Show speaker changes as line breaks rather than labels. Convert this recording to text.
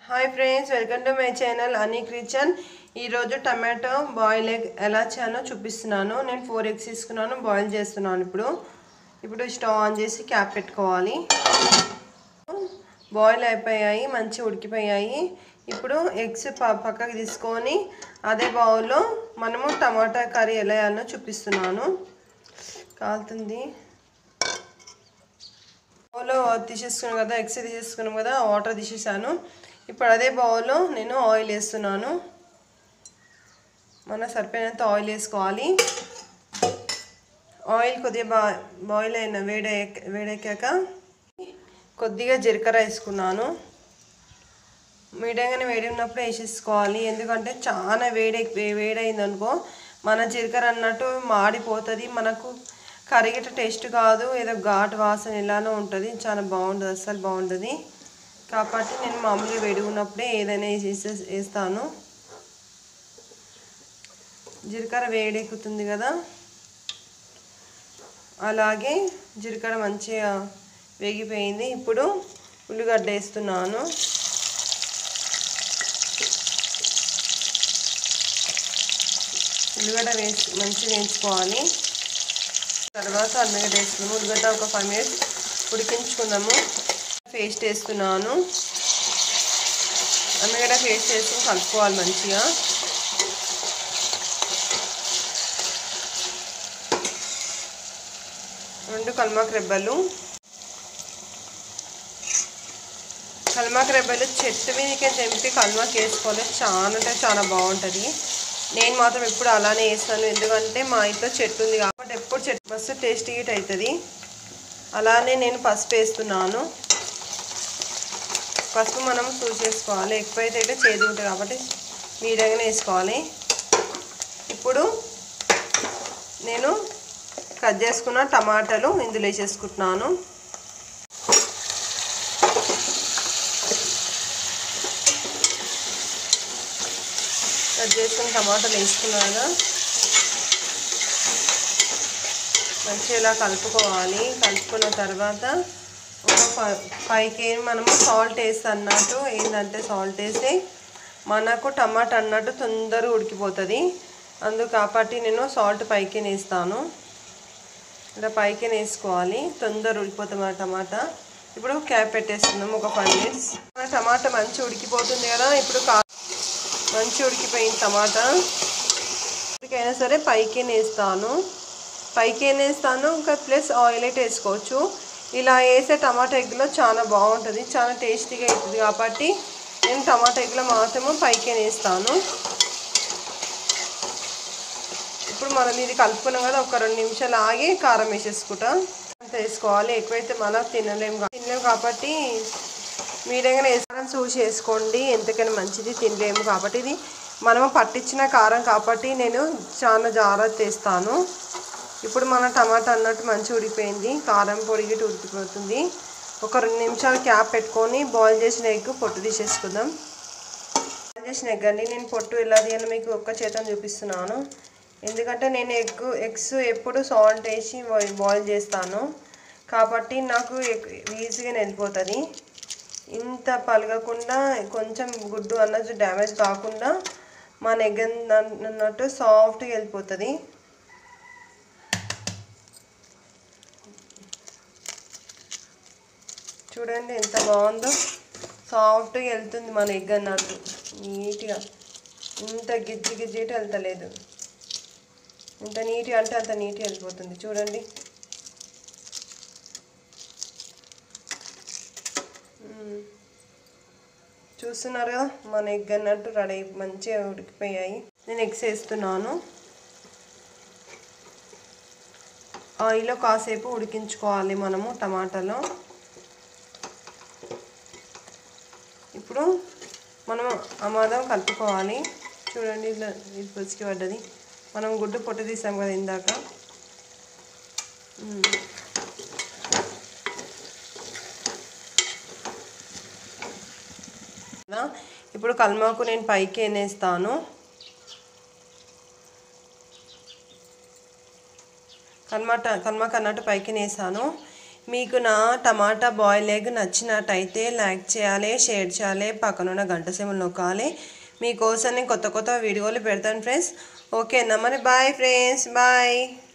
hi friends welcome to my channel Annie kitchen ఈరోజు tomato boil egg ఎలా చేయాలో చూపిస్తున్నాను నేను ఫోర్ ఎగ్స్ తీసుకున్నాను బాయిల్ చేస్తున్నాను ఇప్పుడు ఇప్పుడు స్టవ్ ఆన్ చేసి క్యాప్ పెట్టుకోవాలి బాయిల్ అయిపోయాయి మంచి ఉడికిపోయాయి ఇప్పుడు ఎగ్స్ ప పక్కకి తీసుకొని అదే బౌల్లో మనము టమాటా కర్రీ ఎలా వేయాలో చూపిస్తున్నాను కాలుతుంది బౌల్లో తీసేసుకున్నాం కదా ఎగ్స్ తీసేసుకున్నాం కదా వాటర్ తీసేసాను ఇప్పుడు అదే బౌల్లో నేను ఆయిల్ వేస్తున్నాను మన సరిపోయినంత ఆయిల్ వేసుకోవాలి ఆయిల్ కొద్దిగా బా బాయిల్ అయిన వేడే వేడెక్కాక కొద్దిగా జీలకర్ర వేసుకున్నాను మీడియంగానే వేడి ఉన్నప్పుడు వేసేసుకోవాలి ఎందుకంటే చాలా వేడి వేడైంది అనుకో మన జీలకర్ర అన్నట్టు మాడిపోతుంది మనకు కరిగేట టేస్ట్ కాదు ఏదో ఘాటు వాసన ఎలానో ఉంటుంది చాలా బాగుంటుంది అస్సలు బాగుంటుంది కాబట్టి నేను మామూలుగా వేడి ఉన్నప్పుడే ఏదైనా వేసేసి వేస్తాను జీలకర్ర వేడెక్కుతుంది కదా అలాగే జీలకర్ర మంచిగా వేగిపోయింది ఇప్పుడు ఉల్లిగడ్డ వేస్తున్నాను ఉల్లిగడ్డ వేసి మంచిగా వేయించుకోవాలి తర్వాత అన్నగడ్డ వేసుకున్నాము ఉల్లిగడ్డ ఒక ఫైవ్ మినిట్స్ ఉడికించుకుందాము పేస్ట్ వేస్తున్నాను అన్నగడ్డ పేస్ట్ వేసుకుని కలుపుకోవాలి మంచిగా రెండు కల్మాక్ రెబ్బలు కల్మాక్ రెబ్బలు చెట్టు మీదకి తెంపి కల్మాక్ వేసుకోవాలి చాలా అంటే చాలా బాగుంటుంది నేను మాత్రం ఎప్పుడు అలానే వేస్తాను ఎందుకంటే మా ఇంట్లో చెట్టు ఉంది కాబట్టి ఎప్పుడు చెట్టు మస్తు టేస్ట్ హీట్ అవుతుంది అలానే నేను పసుపు వేస్తున్నాను పసుపు మనం చూసేసుకోవాలి ఎక్కువైతే అయితే చేదు ఉంటుంది కాబట్టి మీడియంగానే వేసుకోవాలి ఇప్పుడు నేను కట్ చేసుకున్న టమాటాలు ఇందులో వేసేసుకుంటున్నాను కట్ చేసుకున్న టమాటాలు వేసుకున్నాక మంచిగా ఇలా కలుపుకోవాలి కలుపుకున్న తర్వాత ఒక పైకి మనము సాల్ట్ వేసి అన్నట్టు ఏంటంటే సాల్ట్ వేసి మనకు టమాటా అన్నట్టు తొందరగా ఉడికిపోతుంది అందుకు కాబట్టి నేను సాల్ట్ పైకి వేస్తాను ఇలా పైకి వేసుకోవాలి తొందర ఉడికిపోతుంది మన టమాటా ఇప్పుడు క్యాప్ పెట్టేస్తున్నాము ఒక ఫైవ్ మినిట్స్ మన టమాటా మంచి ఉడికిపోతుంది కదా ఇప్పుడు కా మంచి ఉడికిపోయింది టమాటా ఇప్పటికైనా సరే పైకి వేస్తాను పైకి వేస్తాను ఇంకా ప్లస్ ఆయిల్ అయితే వేసుకోవచ్చు ఇలా వేసే టమాటా ఎగ్లో చాలా బాగుంటుంది చాలా టేస్టీగా అవుతుంది కాబట్టి నేను టమాటా ఎగ్లో మాత్రమే పైకి వేస్తాను ఇప్పుడు మనం ఇది కలుపుకున్నాం కదా ఒక రెండు నిమిషాలు ఆగి కారం వేసేసుకుంటా అంత వేసుకోవాలి ఎక్కువైతే మనం తినలేము తినలేము కాబట్టి మీరేగానే కారం చూసి వేసుకోండి ఎంతకైనా మంచిది తినలేము కాబట్టి ఇది మనము పట్టించిన కారం కాబట్టి నేను చాలా జాగ్రత్త వేస్తాను ఇప్పుడు మన టమాటా అన్నట్టు మంచి ఉడికిపోయింది కారం పొడిగిటి ఉడికిపోతుంది ఒక రెండు నిమిషాలు క్యాప్ పెట్టుకొని బాయిల్ చేసిన ఎగ్ పొట్టు తీసేసుకుందాం బాయిల్ చేసిన ఎగ్ అండి నేను పొట్టు ఎలా తీయాలో మీకు ఒక్క చేతం చూపిస్తున్నాను ఎందుకంటే నేను ఎగ్ ఎగ్స్ ఎప్పుడు సాల్ట్ వేసి బాయిల్ చేస్తాను కాబట్టి నాకు ఈజీగా వెళ్ళిపోతుంది ఇంత పలగకుండా కొంచెం గుడ్డు అన్నది డ్యామేజ్ కాకుండా మన ఎగ్ అన్నట్టు సాఫ్ట్గా వెళ్ళిపోతుంది చూడండి ఎంత బాగుందో సాఫ్ట్గా వెళ్తుంది మన ఎగ్ అన్నట్టు నీట్గా ఇంత గిజ్జి గిజ్జిటి వెళ్తలేదు ఎంత నీట్గా అంటే అంత నీట్గా వెళ్ళిపోతుంది చూడండి చూస్తున్నారు కదా మన ఎగ్ అన్నట్టు రెడీ మంచిగా ఉడికిపోయాయి నేను ఎగ్స్ వేస్తున్నాను ఆయిల్లో కాసేపు ఉడికించుకోవాలి మనము టమాటాలో ఇప్పుడు మనం అమాదం కలుపుకోవాలి చూడండి ఇట్లా ఇది పుసికి పడ్డది మనం గుడ్డు పొట్టు తీసాం కదా ఇందాక ఇప్పుడు కల్మాకు నేను పైకి వేనేస్తాను కల్మాట కల్మాకు అన్నట్టు పైకి వేసాను మీకు నా టమాటా బాయిల్ ఎగ్ నచ్చినట్టయితే లైక్ చేయాలి షేర్ చేయాలి పక్కనున్న గంట సేమలు నొక్కాలి మీకోసం నేను కొత్త కొత్త వీడియోలు పెడతాను ఫ్రెండ్స్ ఓకేనా మరి బాయ్ ఫ్రెండ్స్ బాయ్